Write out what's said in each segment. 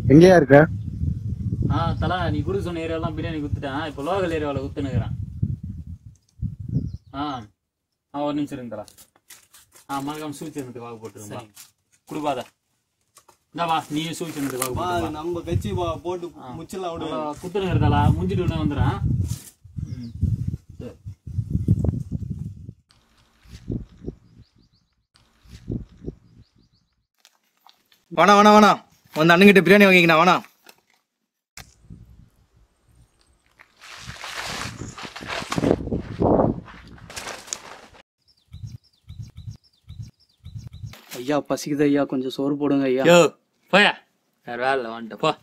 எங்கேயா இருக்க ஆ தலா நீ குடு சொன்ன ஏரியாலாம் பிரியாணி குத்துட்டேன் இப்போ லோக்கல் ஏரியாவில் குத்துனுக்குறேன் ஆ ஆ ஒரு நிமிஷம் இருங்க தலா ஆ மறக்காம சூழ்ச்சினத்துக்கு வாக்கு போட்டுருங்க கொடுப்பாத இந்தா வா நீ சூழ்ச்சினத்துக்கு வாக்கு வா, போட்டு நம்ம கட்சி வா- போட்டு முச்சிடலாம் விடு குத்துனுங்க தலா முடிஞ்சிட்டு உடனே வந்துடுறேன் ம் சரி வேணாம் வேணாம் வேணாம் வந்து அண்ணங்கிட்ட பிரியாணி வாங்கிக்கணும் வேணாம் ஐயா பசிக்குது ஐயா கொஞ்சம் சோறு போடுங்க ஐயா யோ போயா வேற வேலை இல்லை வந்துட்டு போ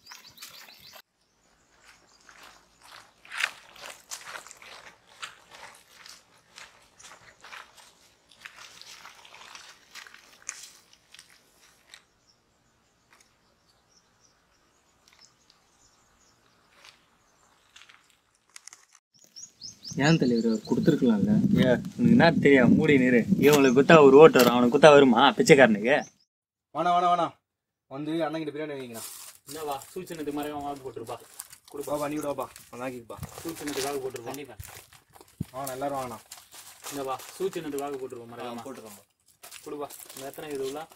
ஏன் தலைவர் கொடுத்துருக்கலாம்ல ஏ உனக்கு என்ன தெரியும் மூடி நீரு இவங்களுக்கு குத்தா ஒரு ஓட்டு வரும் அவனுக்கு குத்தா வருமா பிச்சைக்காரனுக்கு வேணாம் வேணாம் வேணாம் வந்து அண்ணங்கிட்ட பிரியாணி வாங்கிக்கணும் என்னவா சூழ்ச்சினத்துக்கு மறைவாக வாக்கு போட்டுருப்பா கொடுப்பாப்பா நீ விடுவாப்பா வாங்கிக்கப்பா சூழ்ச்சினத்துக்கு வாக்கு போட்டுருப்பா கண்டிப்பா வாங்க எல்லாரும் வாங்கண்ணா என்னவா சூழ்ச்சினத்துக்கு வாக்கு போட்டுருப்போம் மறைவாக போட்டுக்கோங்க கொடுப்பா இந்த எத்தனை இது உள்ள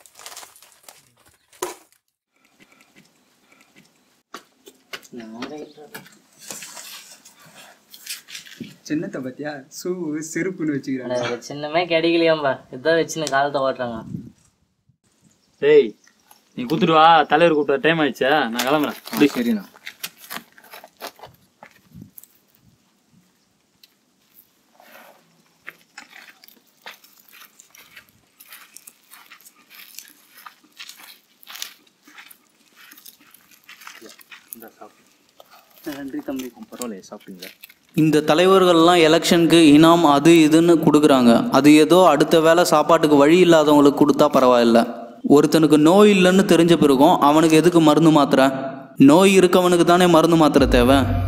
சின்னத்தை பத்தியா ஷூ செருப்புன்னு வச்சுக்கிறாங்க எனக்கு சின்னமே கிடைக்கலையாம்பா இதான் வச்சுன்னு காலத்தை ஓட்டுறாங்க டேய் நீ குத்துட்டு வா தலைவர் கூப்பிட்ட டைம் ஆயிடுச்சா நான் கிளம்புறேன் அப்படி சரிண்ணா நன்றி தம்பி பரவாயில்ல சாப்பிட்டீங்களா இந்த தலைவர்கள்லாம் எலெக்ஷனுக்கு இனாம் அது இதுன்னு கொடுக்குறாங்க அது ஏதோ அடுத்த வேளை சாப்பாட்டுக்கு வழி இல்லாதவங்களுக்கு கொடுத்தா பரவாயில்ல ஒருத்தனுக்கு நோய் இல்லைன்னு தெரிஞ்ச பிறகும் அவனுக்கு எதுக்கு மருந்து மாத்திரை நோய் இருக்கவனுக்கு தானே மருந்து மாத்திரை தேவை